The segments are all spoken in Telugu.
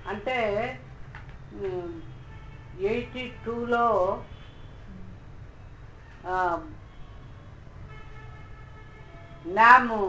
అంటే ఎయిటీ టూలో నామ్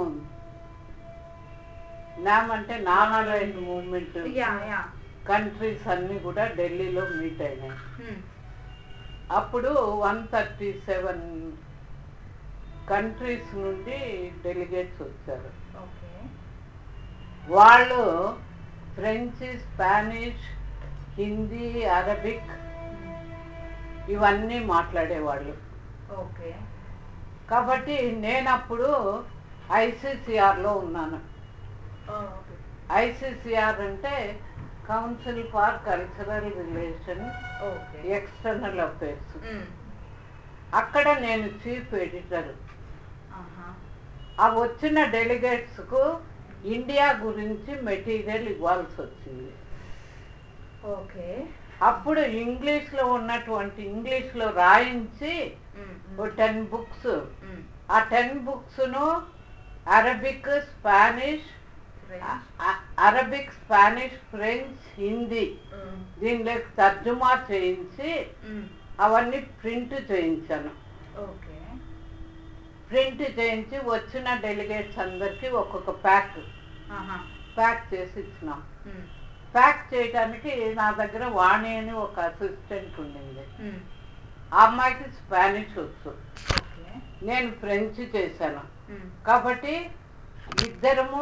నామ్ అంటే nonaligned movement yeah yeah countries అన్నీ కూడా ఢిల్లీలో మీట్ అయినాయి అప్పుడు వన్ థర్టీ సెవెన్ కంట్రీస్ నుండి డెలిగేట్స్ వచ్చారు ఓకే వాళ్ళు ఫ్రెంచ్ స్పానిష్ హిందీ అరబిక్ ఇవన్నీ మాట్లాడేవాళ్ళు ఓకే కాబట్టి నేను అప్పుడు ఐసీసీఆర్లో ఉన్నాను ఓకే ఐసీసీఆర్ అంటే council for cultural relation okay external affairs అక్కడ నేను చీఫ్ ఎడిటర్ ఆహా ఆ వచ్చిన డెలిగేట్స్కు ఇండియా గురించి మెటీరియల్ ఇవ్వాల్సి వచ్చింది ఓకే అప్పుడు ఇంగ్లీష్లో ఉన్నటువంటి ఇంగ్లీష్లో రాయించి ఓ టెన్ బుక్స్ ఆ టెన్ బుక్స్ను అరబిక్ స్పానిష్ అ- అ- అరబిక్ స్పానిష్ ఫ్రెంచ్ హిందీ దీనిలోకి తర్జుమా చేయించి అవన్నీ ప్రింట్ చేయించాను ఓకే ప్రింట్ చేయించి వచ్చిన డెలిగేట్స్ అందరికీ ఒక్కొక్క ప్యాక్ ఆహా ప్యాక్ చేసి ఇచ్చినాం ప్యాక్ చేయడానికి నా దగ్గర వాణి అని ఒక అసిస్టెంట్ ఉండింది ఆ అమ్మాయికి స్పానిష్ వచ్చు ఓకే నేను ఫ్రెంచ్ చేశాను కాబట్టి ఇద్దరము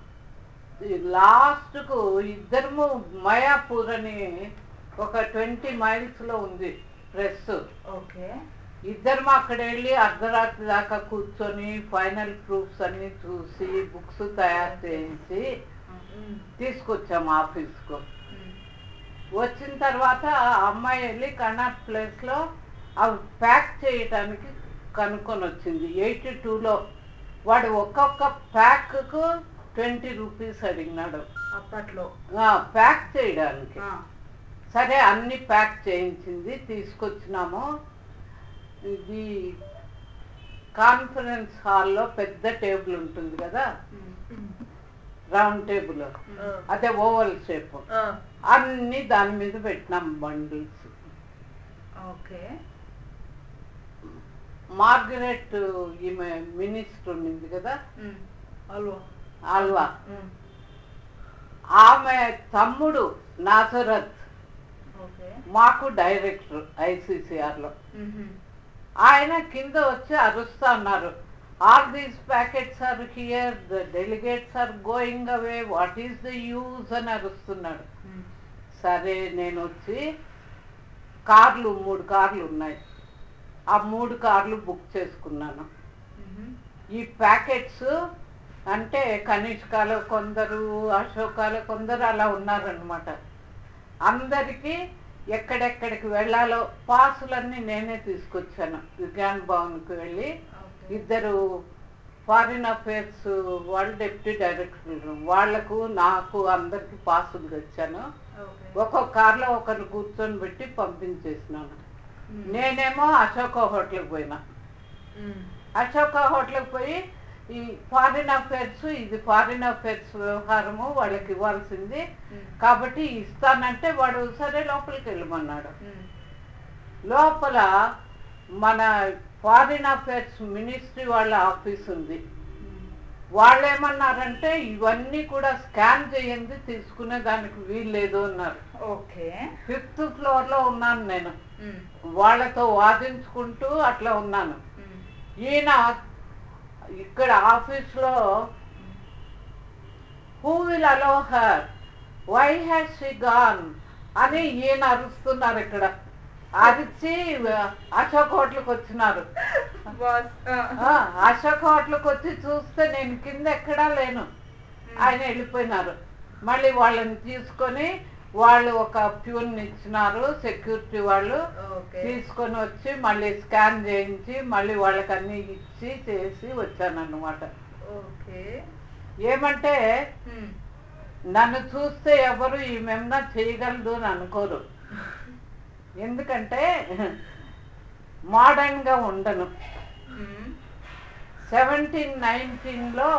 లాస్ట్కు ఇద్దరము మయాపూర్ అని ఒక ట్వంటీ మైల్స్లో ఉంది ప్రెస్ ఓకే ఇద్దరం అక్కడ వెళ్ళి అర్ధరాత్రి దాకా కూర్చొని ఫైనల్ ప్రూఫ్స్ అన్ని చూసి బుక్స్ తయారు చేయించి తీసుకొచ్చాము ఆఫీస్కు వచ్చిన తర్వాత ఆ అమ్మాయి వెళ్ళి కర్ణాటక ప్లేస్లో అవి ప్యాక్ చేయటానికి కనుక్కొని వచ్చింది ఎయిటీ టూలో వాడు ఒక్కొక్క ప్యాక్కు ట్వంటీ రూపీస్ అడిగినాడు అప్పట్లో ఆ, ప్యాక్ చేయడానికి ఆ, సరే అన్ని ప్యాక్ చేయించింది తీసుకొచ్చినాము ఇది కాన్ఫరెన్స్ హాల్లో పెద్ద టేబుల్ ఉంటుంది కదా రౌండ్ టేబుల్ అదే ఓవల్ షేప్ ఆ, అన్ని దాని మీద పెట్టినాం బండిల్స్ ఓకే మార్గరెట్ ఈమె మినిస్టర్ ఉండింది కదా హలో ఆల్వా ఆమె తమ్ముడు నాసరత్ ఓకే మాకు డైరెక్టర్ ఐసీసీఆర్లో ఆయన కింద వచ్చి అరుస్తా ఉన్నారు all these packets are here the delegates are going away what is the use అని అరుస్తున్నాడు సరే నేను వచ్చి కార్లు మూడు కార్లు ఉన్నాయి ఆ మూడు కార్లు బుక్ చేసుకున్నాను ఈ ప్యాకెట్స్ అంటే కనిష్కాలో కొందరు అశోకాలో కొందరు అలా ఉన్నారనమాట అందరికీ ఎక్కడెక్కడికి వెళ్ళాలో పాసులన్నీ నేనే తీసుకొచ్చాను విజ్ఞాన్ భవన్కి వెళ్ళి ఇద్దరు ఫారిన్ అఫేర్స్ వాళ్ళు డిప్యూటీ డైరెక్టర్ వాళ్లకు నాకు అందరికి పాసులు తెచ్చాను ఒక్కొక్క కార్లో ఒకరు కూర్చొని పెట్టి పంపించేసినాను నేనేమో అశోక హోటల్కి పోయినా అశోక హోటల్కి పోయి ఈ ఫారిన్ అఫేర్స్ ఇది ఫారిన్ అఫేర్స్ వ్యవహారము వాళ్ళకి ఇవ్వాల్సింది కాబట్టి ఇస్తానంటే వాడు సరే లోపలికి వెళ్ళమన్నాడు లోపల మన ఫారిన్ అఫేర్స్ మినిస్ట్రీ వాళ్ళ ఆఫీస్ ఉంది వాళ్ళు ఏమన్నారంటే ఇవన్నీ కూడా స్కాన్ చేయండి తీసుకునే దానికి వీల్లేదు అన్నారు ఓకే ఫిఫ్త్ ఫ్లోర్లో ఉన్నాను నేను వాళ్ళతో వాదించుకుంటూ అట్లా ఉన్నాను ఈయన ఇక్కడ ఆఫీస్లో who will allow her why has she gone అని ఈయన అరుస్తున్నారు ఇక్కడ అరిచి అశోక్ హోటల్కి వచ్చినారు బాస్ ఆ, అశోక్ హోటల్కి వచ్చి చూస్తే నేను కింద ఎక్కడా లేను ఆయన వెళ్ళిపోయినారు మళ్ళీ వాళ్ళని తీసుకొని వాళ్ళు ఒక ప్యూన్ ఇచ్చినారు సెక్యూరిటీ వాళ్ళు ఓకే తీసుకొని వచ్చి మళ్ళీ స్కాన్ చేయించి మళ్ళీ వాళ్ళకి అన్ని ఇచ్చి చేసి వచ్చానన్నమాట ఓకే ఏమంటే నన్ను చూస్తే ఎవరు ఈమెమన్నా చేయగలదు అని అనుకోరు ఎందుకంటే మోడర్న్గా ఉండను సెవెంటీన్ నైన్టీన్లో